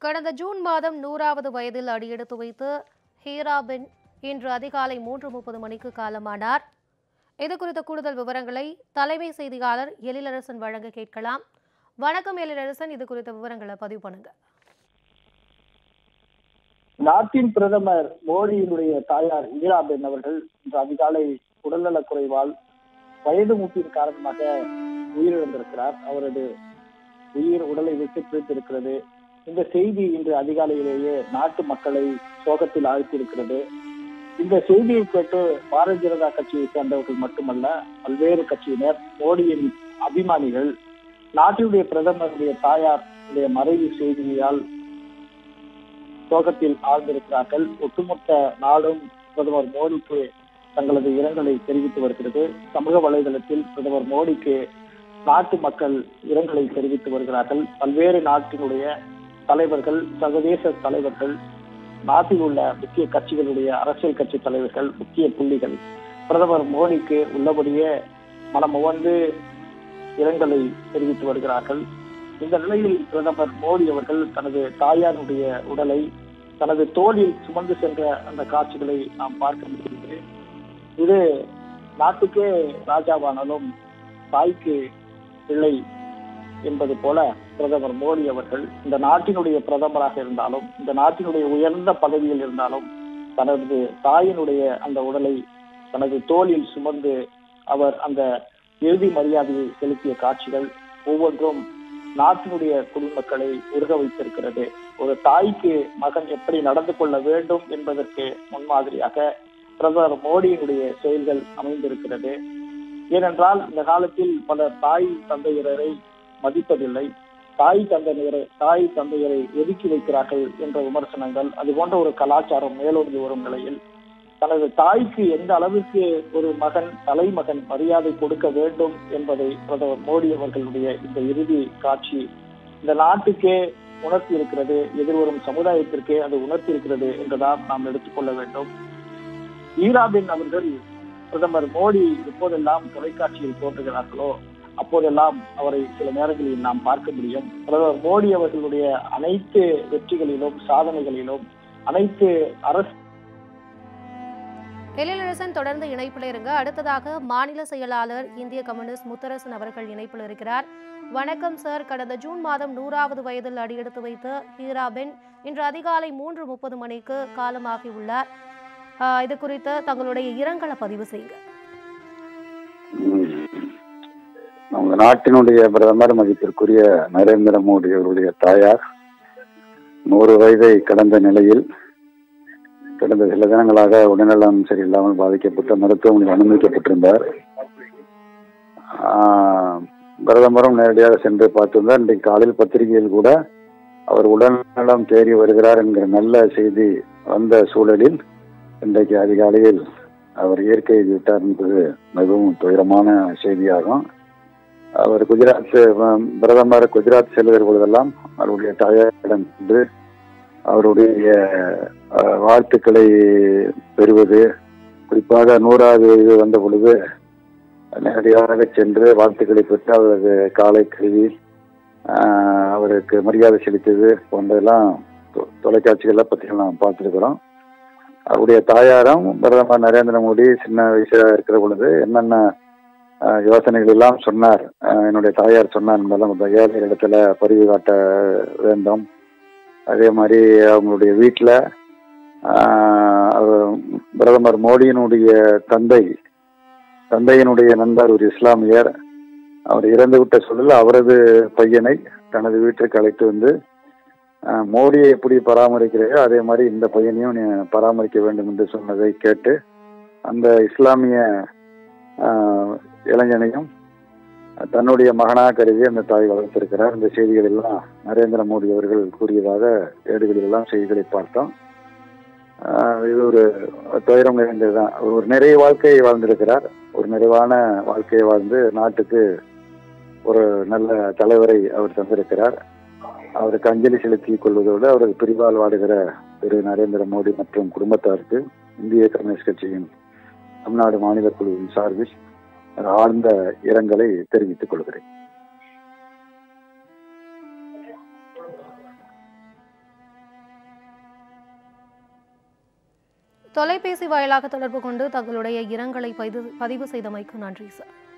கடந்த ஜூன் மாதம் நூறாவது வயதில் அடியெடுத்து வைத்து ஹீரா பின் இன்று அதிகாலை மூன்று முப்பது மணிக்கு காலமானார் இது குறித்த கூடுதல் விவரங்களை தலைமை செய்தியாளர் எழிலரசன் வழங்க கேட்கலாம் வணக்கம் எழிலரசன் இது குறித்த விவரங்களை பதிவு பண்ணுங்க நாட்டின் பிரதமர் மோடியினுடைய தாயார் இந்திராபென் அவர்கள் இன்று அதிகாலை உடல்நலக் குறைவால் வயது மூப்பின் காரணமாக உயிரிழந்திருக்கிறார் அவரது உயிர் உடலை விட்டு பிரித்திருக்கிறது இந்த செய்தி இன்று அதிகாலையிலேயே நாட்டு மக்களை சோகத்தில் ஆழ்த்தியிருக்கிறது இந்த செய்தியை கேட்டு பாரதிய ஜனதா கட்சியை சேர்ந்தவர்கள் மட்டுமல்ல பல்வேறு கட்சியினர் மோடியின் அபிமானிகள் நாட்டினுடைய பிரதமருடைய தாயாருடைய மறைவு செய்தியால் சோகத்தில் ஆழ்ந்திருக்கிறார்கள் ஒட்டுமொத்த நாடும் பிரதமர் மோடிக்கு தங்களது இரங்கலை தெரிவித்து வருகிறது சமூக வலைதளத்தில் பிரதமர் மோடிக்கு நாட்டு மக்கள் இரங்கலை தெரிவித்து வருகிறார்கள் பல்வேறு நாட்டினுடைய தலைவர்கள் சர்வதேச தலைவர்கள் நாட்டில் உள்ள முக்கிய கட்சிகளுடைய அரசியல் கட்சி தலைவர்கள் முக்கிய புள்ளிகள் பிரதமர் மோடிக்கு உள்ளபடியே மனம் உவந்து இரங்கலை தெரிவித்து வருகிறார்கள் இந்த நிலையில் பிரதமர் மோடி அவர்கள் தனது தாயாருடைய உடலை தனது தோளில் சுமந்து சென்ற அந்த காட்சிகளை நாம் பார்க்க முடிகிறது இது நாட்டுக்கே ராஜாவானாலும் தாய்க்கு பிள்ளை என்பது போல பிரதமர் மோடி அவர்கள் இந்த நாட்டினுடைய பிரதமராக இருந்தாலும் இந்த நாட்டினுடைய உயர்ந்த பதவியில் இருந்தாலும் தனது தாயினுடைய அந்த உடலை தனது தோளில் சுமந்து அவர் அந்த இறுதி மரியாதையை செலுத்திய காட்சிகள் ஒவ்வொன்றும் நாட்டினுடைய குடிமக்களை உருக வைத்திருக்கிறது ஒரு தாய்க்கு மகன் எப்படி நடந்து கொள்ள வேண்டும் என்பதற்கு முன்மாதிரியாக பிரதமர் மோடியினுடைய செயல்கள் அமைந்திருக்கிறது ஏனென்றால் இந்த காலத்தில் பல தாய் தந்தையரை மதிப்பதில்லை தாய் தந்தையரை தாய் தந்தையரை ஒதுக்கி வைக்கிறார்கள் என்ற விமர்சனங்கள் அது போன்ற ஒரு கலாச்சாரம் மேலோங்கி வரும் நிலையில் தனது தாய்க்கு எந்த அளவிற்கு ஒரு மகன் தலைமகன் மரியாதை கொடுக்க வேண்டும் என்பதை பிரதமர் மோடி அவர்களுடைய இந்த இறுதி காட்சி இந்த நாட்டுக்கே உணர்த்தி இருக்கிறது எதிர்வரும் சமுதாயத்திற்கே அது உணர்த்தி இருக்கிறது என்றுதான் நாம் எடுத்துக்கொள்ள வேண்டும் ஈராபின் அவர்கள் பிரதமர் மோடி எப்போதெல்லாம் தொலைக்காட்சியில் தோன்றுகிறார்களோ அப்போதெல்லாம் அவரை சில நேரங்களில் நாம் பார்க்க முடியும் பிரதமர் மோடி அவர்களுடைய அனைத்து வெற்றிகளிலும் சாதனைகளிலும் அனைத்து அரசு எழிலரசன் தொடர்ந்து இணைப்பில் இருங்க அடுத்ததாக மாநில செயலாளர் இந்திய கம்யூனிஸ்ட் முத்தரசன் அவர்கள் இணைப்பில் இருக்கிறார் வணக்கம் சார் கடந்த ஜூன் மாதம் நூறாவது வயதில் அடியெடுத்து வைத்த ஹீரா பென் இன்று அதிகாலை மூன்று முப்பது மணிக்கு காலமாகியுள்ளார் ஆஹ் இது குறித்து தங்களுடைய இரங்கலை பதிவு செய்யுங்க நம்ம நாட்டினுடைய பிரதமர் மதிப்பிற்குரிய நரேந்திர மோடி அவருடைய தாயார் நூறு வயதை கடந்த நிலையில் கடந்த சில தினங்களாக உடல்நலம் சரியில்லாமல் பாதிக்கப்பட்டு மருத்துவமனையில் அனுமதிக்கப்பட்டிருந்தார் ஆஹ், பிரதமரும் நேரடியாக சென்று பார்த்திருந்தார் இன்றைக்கு காலையில் பத்திரிகையில் கூட அவர் உடல்நலம் தேறி வருகிறார் என்கிற நல்ல செய்தி வந்த சூழலில் இன்றைக்கு அதிகாலையில் அவர் இயற்கை விட்டார் என்பது மிகவும் துயரமான செய்தியாகும் அவர் குஜராத் அஹ், பிரதமர் குஜராத் செல்கிற பொழுதெல்லாம் அவருடைய தாயாரிடம் சென்று அவருடைய அஹ், வாழ்த்துக்களை பெறுவது குறிப்பாக நூறாவது வயது வந்த பொழுது நேரடியாக சென்று வாழ்த்துக்களை பெற்று அவரது காலை கழுவி ஆஹ், அவருக்கு மரியாதை செலுத்தியது போன்றதெல்லாம் தொ- தொலைக்காட்சிகளை பற்றியெல்லாம் பார்த்துருக்குறோம் அவருடைய தாயாரும் பிரதமர் நரேந்திர மோடி சின்ன வயசா இருக்கிற பொழுது என்னென்ன ஆஹ், யோசனைகள் எல்லாம் சொன்னார் ஆஹ், என்னுடைய தாயார் சொன்னார் என்பதெல்லாம் அந்த ஏழை இடத்துல பதிவு காட்ட வேண்டும் அதே மாதிரி அவங்களுடைய வீட்டில் பிரதமர் மோடியினுடைய தந்தை தந்தையினுடைய நண்பர் ஒரு இஸ்லாமியர் அவர் இறந்துவிட்ட சூழலில் அவரது பையனை தனது வீட்டிற்கு அழைத்து வந்து ஆஹ், மோடியை எப்படி பராமரிக்கிறீரோ அதே மாதிரி இந்த பையனையும் நீ பராமரிக்க வேண்டும் என்று சொன்னதை கேட்டு அந்த இஸ்லாமிய ஆஹ், இளைஞனையும் தன்னுடைய மகனாக கருதி அந்த தாய் வளர்த்திருக்கிறார் இந்த செய்திகள் எல்லாம் நரேந்திர மோடி அவர்கள் கூறியதாக ஏடுகளில் எல்லாம் செய்திகளை பார்த்தோம் ஆஹ், இது ஒரு துயரம் நிறைந்ததுதான் அவர் ஒரு நிறைய வாழ்க்கையை வாழ்ந்திருக்கிறார் ஒரு நிறைவான வாழ்க்கையை வாழ்ந்து நாட்டுக்கு ஒரு நல்ல தலைவரை அவர் தந்திருக்கிறார் அவருக்கு அஞ்சலி செலுத்திக் கொள்வதோடு அவரது பிரிவால் வாடுகிற திரு நரேந்திர மோடி மற்றும் குடும்பத்தாருக்கு இந்திய கம்யூனிஸ்ட் கட்சியின் தமிழ்நாடு மாநில குழுவின் சார்பில் ஆழ்ந்த இரங்கலை தெரிவித்துக் கொள்கிறேன் தொலைபேசி வாயிலாக தொடர்பு கொண்டு தங்களுடைய இரங்கலை பதிவு பதிவு செய்தமைக்கு நன்றி சார்